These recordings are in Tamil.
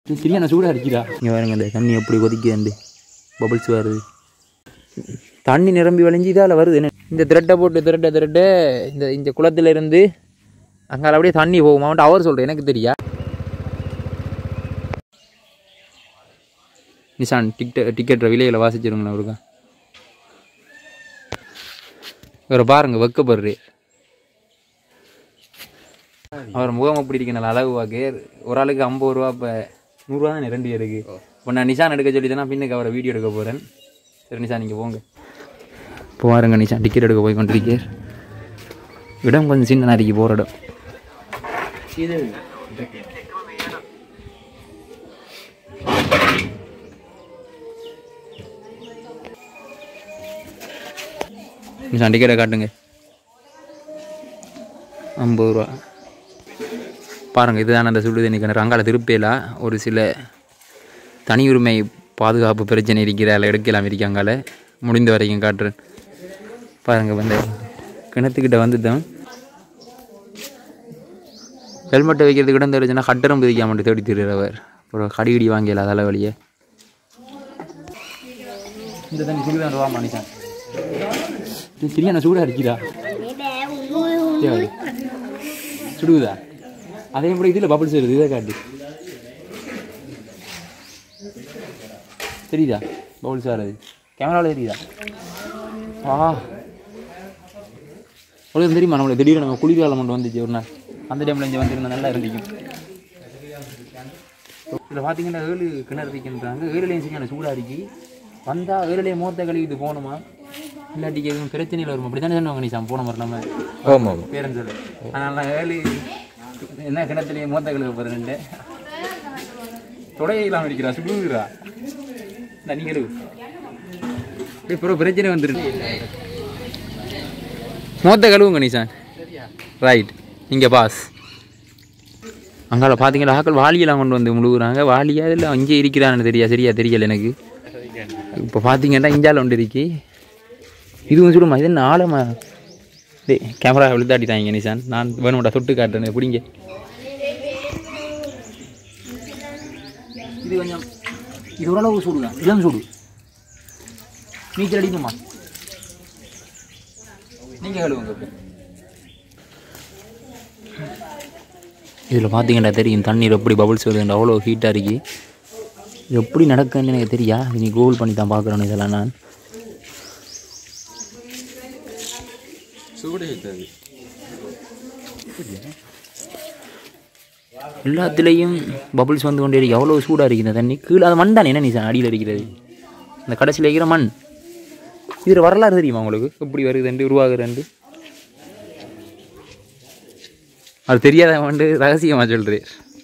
சரியான சூடாக அடிக்கிறா இங்கே பாருங்க இந்த தண்ணி எப்படி கொதிக்குது பபிள்ஸ் வருது தண்ணி நிரம்பி வழிஞ்சு இதால் வருது என்ன இந்த த்ரெட்டை போட்டு திரட்ட திரட்ட இந்த இந்த குளத்துல இருந்து அங்கே அப்படியே தண்ணி போகுமான்ட்டு அவர் சொல்கிறேன் எனக்கு தெரியா நிஷான் டிக்கெட் டிக்கெட் விலையில் வாசிச்சிருங்களேன் அவருக்கா இவரை பாருங்க வெக்கப்படுறே அவர் முகம் அப்படி இருக்கு நல்ல அளவு வாக்கு ஒரு ஆளுக்கு ஐம்பது ரூபா இப்போ நூறுரூவா தானே ரெண்டு பேருக்கு இப்போ நான் நிஷான் எடுக்க சொல்லி தானே பின்னுக்கு அவரை வீடியோ எடுக்க போகிறேன் சரி நிஷான் நீங்கள் போங்க இப்போ பாருங்க நிஷான் டிக்கெட் எடுக்க போய் கொண்டிருக்கேன் இடம் கொஞ்சம் சின்ன நாளைக்கு போகிற இடம் நிஷான் டிக்கெட்டை காட்டுங்க ஐம்பது ரூபா பாருங்கள் இதுதான் அந்த சுடு தண்ணி கிணறு அங்கால திருப்பேலா ஒரு சில தனி உரிமை பாதுகாப்பு பிரச்சனை இருக்கிறால எடுக்கலாம் இருக்காங்கால முடிந்த வரைக்கும் காட்டுறேன் பாருங்கள் வந்து கிணத்துக்கிட்ட வந்துட்டோம் ஹெல்மெட்டை வைக்கிறதுக்கு இடம் தெரிஞ்சுன்னா கட்டரம் பிதிக்காமட்டு தேடி திருறவர் அப்புறம் கடிகடி வாங்கல அதால வழியே இந்த தண்ணி சுடுதான் ரூபா மனுஷன் சரியான சூடாக அடிக்கிறா சரி. சுடுகுதா அதே மாதிரி இதில் பபிள்ஸ் வருது இதை காட்டு தெரியுதா பபிள்ஸ் வர்றது கேமராவில் தெரியுதா ஆ உங்களுக்கு தெரியுமா நம்மளுக்கு திடீர்னு நம்ம குளிர்காலம் மட்டும் வந்துச்சு ஒரு நாள் அந்த டைமில் இங்கே வந்திருந்தா நல்லா இருந்துக்கும் இதில் பார்த்தீங்கன்னா ஏழு கிணறு இருக்கின்றாங்க ஏழுலையும் சரியான சூடாக இருக்கு வந்தால் ஏழுலையும் மூத்த கழுவிட்டு போகணுமா இல்லாட்டிக்கு எதுவும் பிரச்சனையில் வரும் அப்படி தானே சொன்னாங்க நீ போன மாதிரி நம்ம ஆமாம் பேரன் சொல்லு அதனால ஏழு என்ன கிணத்துலேயே மூத்த கழுவ போகிறேன்ட்டு தொடைய இல்லாமல் இருக்கிறா சுடுகிறா இந்த நீ கழுவு இப்போ பிரச்சனை வந்துருக்கு மூத்த கழுவுங்க நிஷான் ரைட் இங்கே பாஸ் அங்கால பார்த்தீங்களா ஆக்கள் வாளியெல்லாம் கொண்டு வந்து முழுகுறாங்க வாளியா இல்லை அங்கே இருக்கிறான்னு தெரியா சரியா தெரியல எனக்கு இப்போ பார்த்தீங்கன்னா இஞ்சால ஒன்று இருக்கு இதுவும் சுடுமா இது என்ன ஆழமா டேய் கேமரா விழுத்தாட்டிட்டாங்க நிஷான் நான் வேணும்டா தொட்டு காட்டுறேன் பிடிங்க இது கொஞ்சம் இது ஓரளவு சூடுதான் இளம் சூடு நீச்சல் அடிக்குமா நீங்கள் கழுவுங்க இப்போ இதில் பார்த்தீங்கன்னா தெரியும் தண்ணீர் எப்படி பபுள்ஸ் வருதுன்ற அவ்வளோ ஹீட்டாக இருக்கு இது எப்படி நடக்குன்னு எனக்கு தெரியா நீ கூகுள் பண்ணி தான் பார்க்குறேன் இதெல்லாம் நான் சூடு இருக்காது எல்லாத்துலேயும் பபுள்ஸ் வந்து கொண்டே இருக்கு எவ்வளோ சூடாக இருக்குது இந்த தண்ணி கீழே அது மண் தானே என்ன நீ அடியில் இருக்கிறது இந்த கடைசியில் இருக்கிற மண் இதில் வரலாறு தெரியுமா உங்களுக்கு எப்படி வருதுண்டு உருவாகுதுண்டு அது தெரியாத வந்து ரகசியமாக சொல்கிறேன்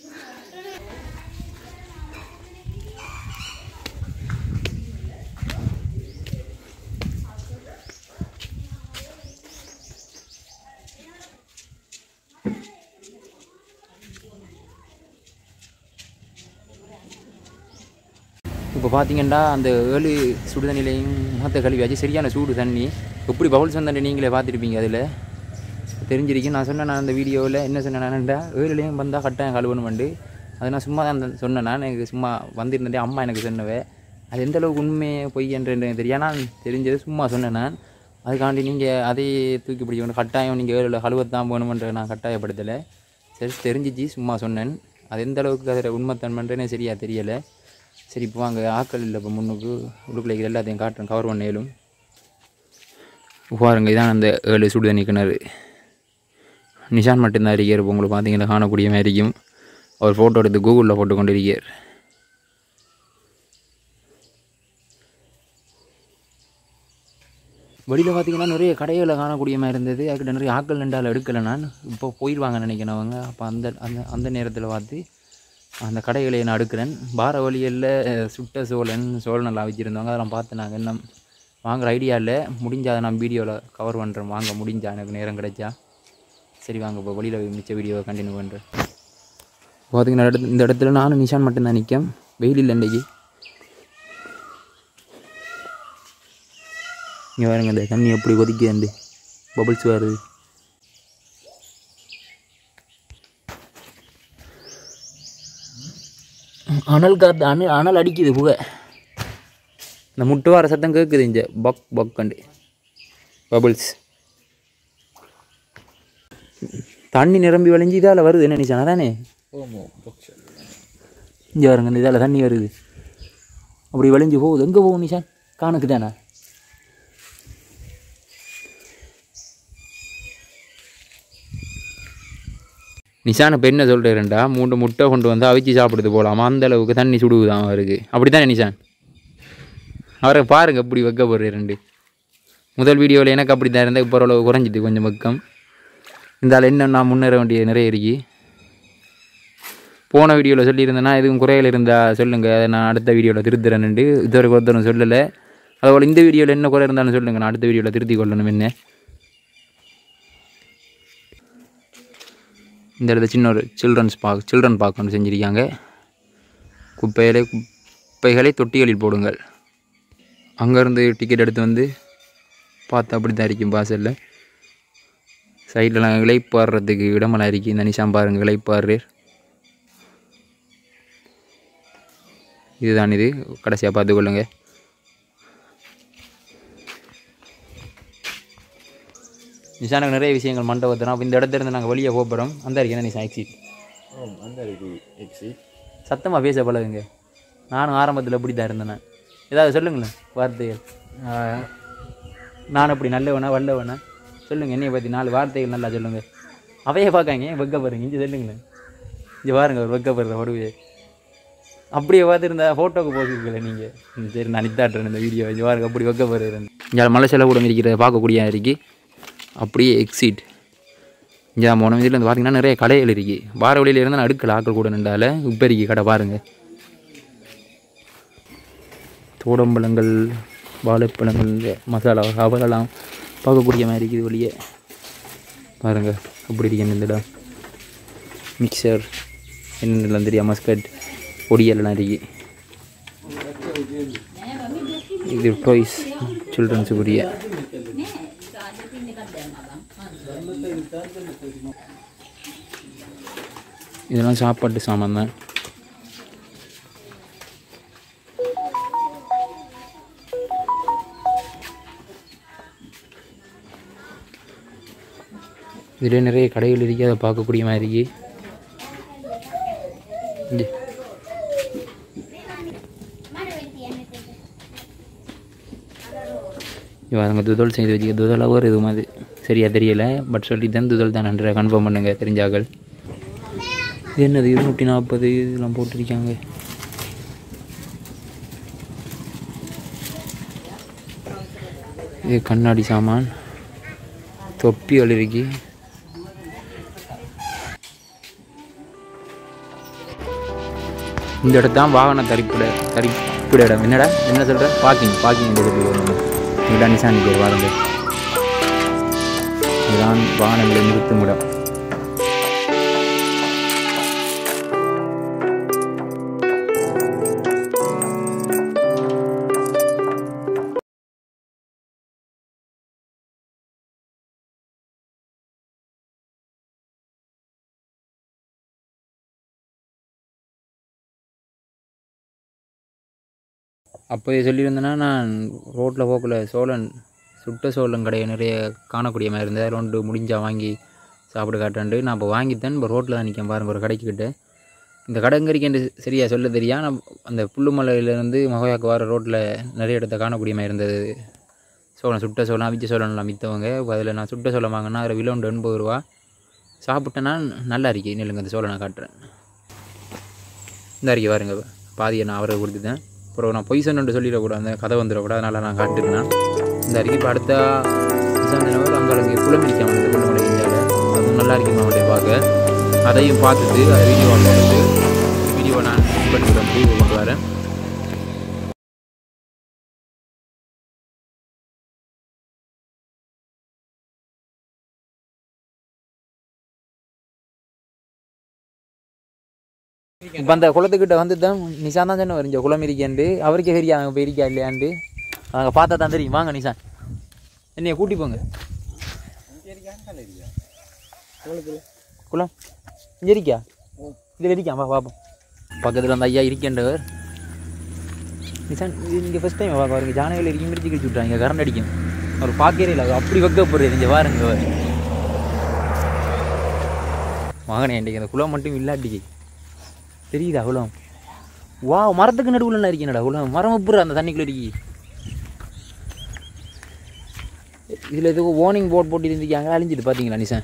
இப்போ பார்த்தீங்கன்னா அந்த ஏழு சுடு தண்ணிலையும் மற்ற கழுவியாச்சு சரியான சூடு தண்ணி எப்படி பவுல்ஸ் வந்தாண்ட நீங்களே பார்த்துருப்பீங்க அதில் தெரிஞ்சிருக்கு நான் சொன்னேன் நான் அந்த வீடியோவில் என்ன சொன்னேன் நான்டா ஏழுலையும் வந்தால் கட்டாயம் கழுவணுமெண்டு அதை நான் சும்மா தான் அந்த- சொன்னேன் நான் எனக்கு சும்மா வந்திருந்ததே அம்மா எனக்கு சொன்னவே அது எந்த அளவுக்கு உண்மை பொய் என்று எனக்கு தெரியும் நான் தெரிஞ்சது சும்மா சொன்னேன் நான் அதுக்காண்டி நீங்கள் அதை தூக்கி பிடிக்கணும் கட்டாயம் நீங்கள் ஏழில் கழுவத்தான் போகணுமென்ற நான் கட்டாயப்படுத்தலை சரி தெரிஞ்சிச்சு சும்மா சொன்னேன் அது எந்த அளவுக்கு அதில் உண்மைத்தன்மைன்றேனே சரியாக தெரியலை சரி இப்போ வாங்க ஆக்கள் இல்லை இப்போ முன்னுக்கு உள்ளுக்குள்ள இருக்கிற எல்லாத்தையும் காட்டுறேன் கவர் பண்ண இயலும் பாருங்க இதான் அந்த ஏழு சுடு தண்ணி கிணறு நிஷான் மட்டும்தான் இருக்கார் இப்போ உங்களுக்கு பார்த்தீங்கன்னா காணக்கூடிய மாதிரி இருக்கும் அவர் ஃபோட்டோ எடுத்து கூகுளில் போட்டு கொண்டு இருக்கார் வெளியில் பார்த்தீங்கன்னா நிறைய கடைகளை காணக்கூடிய மாதிரி இருந்தது அதுக்கிட்ட நிறைய ஆக்கள் நின்றால் எடுக்கலை நான் இப்போ போயிடுவாங்க நினைக்கிறேன் அவங்க அப்போ அந்த அந்த அந்த நேரத்தில் பார்த்து அந்த கடைகளை நான் எடுக்கிறேன் பார வழிகளில் சுட்ட சோழன் சோழன் எல்லாம் வச்சுருந்தவங்க அதெல்லாம் பார்த்து நாங்கள் இன்னும் வாங்குற ஐடியா இல்லை முடிஞ்சா அதை நான் வீடியோவில் கவர் பண்ணுறேன் வாங்க முடிஞ்சா எனக்கு நேரம் கிடைச்சா சரி வாங்க இப்போ வெளியில் மிச்ச வீடியோவை கண்டினியூ பண்ணுறேன் பார்த்தீங்கன்னா இந்த இடத்து- இந்த இடத்துல நானும் நிஷான் மட்டும்தான் நிற்கும் வெயில் இல்லை இன்றைக்கி இங்கே பாருங்க இந்த தண்ணி எப்படி கொதிக்குது பபிள்ஸ் வருது அனல் காத்து அனல் அனல் அடிக்குது புகை இந்த முட்டு வர சத்தம் கேட்குது இங்கே பக் பக்கண்டு பபிள்ஸ் தண்ணி நிரம்பி வழிஞ்சு இதால் வருது என்ன நினைச்சானா தானே இங்கே வருங்க இந்த இதால் தண்ணி வருது அப்படி வழிஞ்சு போகுது எங்கே போகும் நிஷான் காணுக்கு தானே நிஷான் இப்போ என்ன சொல்கிறேன்டா மூன்று முட்டை கொண்டு வந்து அவிச்சு சாப்பிடுது போகலாமா அந்த அளவுக்கு தண்ணி சுடுவுதான் அவருக்கு அப்படி தானே நிஷான் அவரை பாருங்க எப்படி வைக்க போடுற ரெண்டு முதல் வீடியோவில் எனக்கு அப்படி தான் இருந்தால் இப்போ ஓரளவு குறைஞ்சிது கொஞ்சம் பக்கம் இருந்தாலும் இன்னும் நான் முன்னேற வேண்டிய நிறைய இருக்கு போன வீடியோவில் சொல்லியிருந்தேன்னா எதுவும் குறைகள் இருந்தால் சொல்லுங்கள் அதை நான் அடுத்த வீடியோவில் திருத்துறேன்ட்டு இதுவரை ஒருத்தரும் சொல்லலை அதுபோல் இந்த வீடியோவில் என்ன குறை இருந்தாலும் சொல்லுங்கள் நான் அடுத்த வீடியோவில் திருத்தி கொள்ளணும் என்ன இந்த இடத்துல சின்ன ஒரு சில்ட்ரன்ஸ் பார்க் சில்ட்ரன் பார்க் ஒன்று செஞ்சுருக்காங்க குப்பைகளை குப்பைகளை தொட்டிகளில் போடுங்கள் அங்கேருந்து டிக்கெட் எடுத்து வந்து பார்த்தா அப்படி தான் இருக்கும் வாசலில் சைட்லலாம் இலைப்பாடுறதுக்கு இடமெல்லாம் இருக்குது இந்த நிஷாம் பாருங்கள் இலைப்பாடுறீர் இதுதான் இது கடைசியாக பார்த்துக்கொள்ளுங்க நிஷானுக்கு நிறைய விஷயங்கள் மண்டபத்தினா அப்போ இந்த இடத்துல இருந்து நாங்கள் வெளியே போகிறோம் அந்த இருக்கேன் நிஷா எக்ஸிட் அந்த இருக்கு எக்ஸிட் சத்தமாக பேச பழகுங்க நானும் ஆரம்பத்தில் இப்படி தான் இருந்தேன் ஏதாவது சொல்லுங்களேன் வார்த்தைகள் ஆஹ், நான் அப்படி நல்லவனா வல்லவனா சொல்லுங்கள் என்னைய பற்றி நாலு வார்த்தைகள் நல்லா சொல்லுங்கள் அவையே பார்க்காங்க ஏன் வெக்கப்படுறீங்க இங்கே சொல்லுங்களேன் இங்கே பாருங்க ஒரு வெக்கப்படுற உடவே அப்படியே பார்த்துருந்தா ஃபோட்டோக்கு போட்டுருக்கல நீங்கள் சரி நான் நித்தாட்டுறேன் இந்த வீடியோ இங்கே பாருங்க அப்படி வெக்கப்படுறேன் இங்கே மலை செலவுடன் இருக்கிறத பார்க்கக்கூடிய இருக்கு அப்படியே எக்ஸிட் இங்கே போனோம் இதில் வந்து பார்த்தீங்கன்னா நிறைய கடைகள் இருக்கு வார வழியில இருந்து அடுக்கல ஆக்கள் கூட நின்றால இப்போ இருக்கு கடை பாருங்க தோடம்பழங்கள் வாழைப்பழங்கள் மசாலா அவரெல்லாம் பார்க்கக்கூடிய மாதிரி இருக்குது வெளியே பாருங்க அப்படி இருக்கு இந்த இடம் மிக்சர் என்னென்னலாம் தெரியும் மஸ்கட் பொடியெல்லாம் இருக்கு இது டாய்ஸ் சில்ட்ரன்ஸுக்குரிய இதெல்லாம் சாப்பாட்டு சாமான் தான் இதில் நிறைய கடைகள் இருக்கு அதை பார்க்கக்கூடிய மாதிரி இருக்கு இங்கே இவங்க துதல் செய்து வச்சுக்க துதலாக ஒரு இது மாதிரி சரியா தெரியல பட் சொல்லி தான் துதல் தான் நன்றி கன்ஃபார்ம் பண்ணுங்க தெரிஞ்சாக்கள் இது என்னது இருநூற்றி நாற்பது இதெல்லாம் போட்டிருக்காங்க இது கண்ணாடி சாமான் தொப்பிகள் இருக்கு இந்த இடத்து தான் வாகன தரிப்பிட தரிப்பிட இடம் என்னடா என்ன சொல்கிற பார்க்கிங் பார்க்கிங் சொல்லி வரணும் இதான் நிசானி பேர் வாருங்க இதுதான் வாகனங்களை நிறுத்தும் இடம் அப்போதே சொல்லியிருந்தேன்னா நான் ரோட்டில் போகக்குள்ள சோழன் சுட்ட சோளம் கடையை நிறைய காணக்கூடிய மாதிரி இருந்தது அதில் ஒன்று முடிஞ்சா வாங்கி சாப்பிட காட்டாண்டு நான் இப்போ வாங்கித்தேன் இப்போ ரோட்டில் தான் நிற்கேன் பாருங்க ஒரு கடைக்கிட்ட இந்த கடைங்கறிக்கு என்று சரியாக சொல்ல தெரியா நான் அந்த புல்லுமலையிலேருந்து மகோயாக்கு வர ரோட்டில் நிறைய இடத்த காணக்கூடிய மாதிரி இருந்தது சோளம் சுட்ட சோளம் அவிச்ச சோளம்லாம் விற்றவங்க இப்போ அதில் நான் சுட்ட சோளம் வாங்கினா அதில் விலை ஒன்று எண்பது ரூபா சாப்பிட்டேன்னா நல்லா இருக்கு நில்லுங்க அந்த சோளம் நான் காட்டுறேன் இந்த அறிக்கை பாருங்க பாதியை நான் அவரை கொடுத்துட்டேன் அப்புறம் நான் பொய் சொன்னு சொல்லிடக்கூடாது அந்த கதை வந்துடக்கூடாது அதனால் நான் காட்டுறேன் இந்த அறிக்கை இப்போ அடுத்த விசாந்தனவர் அங்கே அங்கே குளமிடிக்காம இந்த குளமலை இந்தியாவில் அதுவும் நல்லா இருக்கும் அவனுடைய பார்க்க அதையும் பார்த்துட்டு அதை வீடியோ எடுத்து வீடியோவை நான் edit பண்ணி விட முடிவு கொண்டு வரேன் இப்போ அந்த குளத்துக்கிட்ட வந்து தான் நிஷான் தான் சொன்ன வரைஞ்ச குளம் இருக்கேன்ட்டு அவருக்கே தெரியா அங்கே போய் இருக்கா இல்லையான்ட்டு அங்கே பார்த்தா தான் தெரியும் வாங்க நிஷான் என்னைய கூட்டி போங்க குளம் இங்கே இருக்கியா இதில் இருக்கியா வா பார்ப்போம் பக்கத்தில் அந்த ஐயா இருக்கின்றவர் நிசான் இது நீங்கள் ஃபஸ்ட் டைம் பார்க்க பாருங்க ஜானகில் இருக்கி மிரிச்சு கிழிச்சு விட்றாங்க கரண்ட் அடிக்கும் அவர் பார்க்கவே இல்லை அவர் அப்படி வைக்கப்படுறது இங்கே பாருங்க அவர் மகனே இன்றைக்கு அந்த குளம் மட்டும் இல்லாட்டி தெரியுதா குளம் வா மரத்துக்கு நடுவில் இருக்கேனடா குளம் மரம் உப்புற அந்த தண்ணிக்குள்ள இருக்கி இதில் எதுவும் வார்னிங் போர்ட் போட்டு இருந்திருக்காங்க அழிஞ்சிட்டு பார்த்தீங்களா நிசான்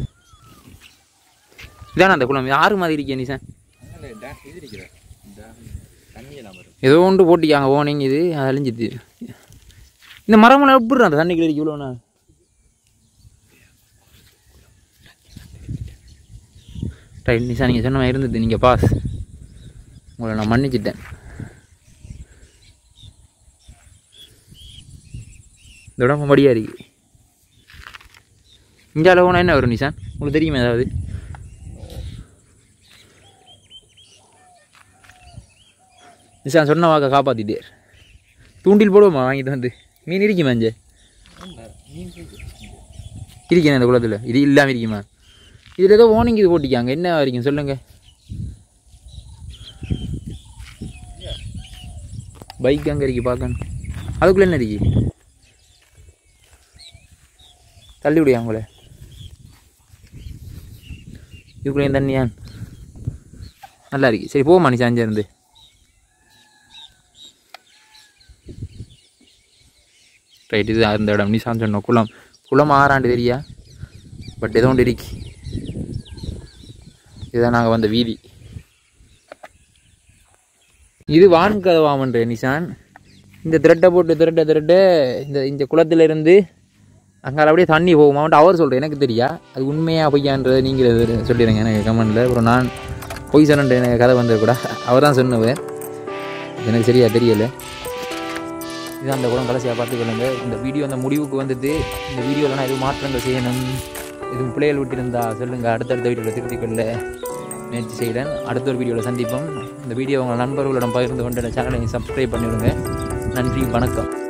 இதானே அந்த குளம் ஆறு மாதிரி இருக்கே நிசான் இது இருக்கிற தண்ணியெல்லாம் வரும் ஏதோ ஒன்று போட்டிக்காங்க வார்னிங் இது அது அழிஞ்சிது இந்த மரமெல்லாம் எப்படி அந்த தண்ணிக்குள்ள இருக்கு இவ்வளோண்ணா ரைட் நிஷா நீங்கள் சொன்ன மாதிரி இருந்தது நீங்கள் பாஸ் உங்களை நான் மன்னிச்சிட்டேன் இந்த உடம்பு மடியாக இருக்கு இங்கே அளவுனா என்ன வரும் நிஷான் உங்களுக்கு தெரியுமா ஏதாவது நிஷான் சொன்ன வாக்க காப்பாற்றிட்டேர் தூண்டில் போடுவோமா வாங்கிட்டு வந்து மீன் இருக்குமா இங்கே இருக்கேன் இந்த குளத்தில் இது இல்லாமல் இருக்குமா இதில் ஏதோ ஓனிங் இது போட்டிக்காங்க என்ன வரைக்கும் சொல்லுங்கள் பைக் அங்கே இருக்கு பார்க்கணும் அதுக்குள்ளே என்ன இருக்கு தள்ளி விடியா உங்களை இதுக்குள்ளே தண்ணியா நல்லா இருக்கு சரி போமா நீ சாஞ்சிருந்து ரைட் இது அந்த இடம் நிசான் சொன்னோம் குளம் குளம் ஆறாண்டு தெரியா பட் ஏதோ ஒன்று இருக்கு இதுதான் நாங்கள் வந்த வீதி இது வான்கதவாமன்ற நிசான் இந்த த்ரெட்டை போட்டு த்ரெட்டை த்ரெட்டை இந்த இந்த குளத்துல இருந்து அங்கே அப்படியே தண்ணி போகுமான்ட்டு அவர் சொல்கிறேன் எனக்கு தெரியா அது உண்மையா பொய்யான்றது நீங்கள் இது சொல்லிடுங்க எனக்கு கமெண்டில் அப்புறம் நான் பொய் சொன்னேன் எனக்கு கதை வந்தது அவர் தான் சொன்னவர் எனக்கு சரியா தெரியலை இது அந்த குளம் கடைசியாக பார்த்துக்கொள்ளுங்க இந்த வீடியோ அந்த முடிவுக்கு வந்துட்டு இந்த வீடியோவில் நான் எதுவும் மாற்றங்கள் செய்யணும் எதுவும் பிள்ளைகள் விட்டிருந்தா சொல்லுங்கள் அடுத்தடுத்த வீடியோவில் திருத்திக் கொள்ள முயற்சி செய்கிறேன் அடுத்த ஒரு வீடியோவில் சந்திப்போம் இந்த வீடியோ உங்கள் நண்பர்களிடம் பகிர்ந்து கொண்டு சேனலை சப்ஸ்கிரைப் பண்ணிவிடுங்க நன்றி வணக்கம்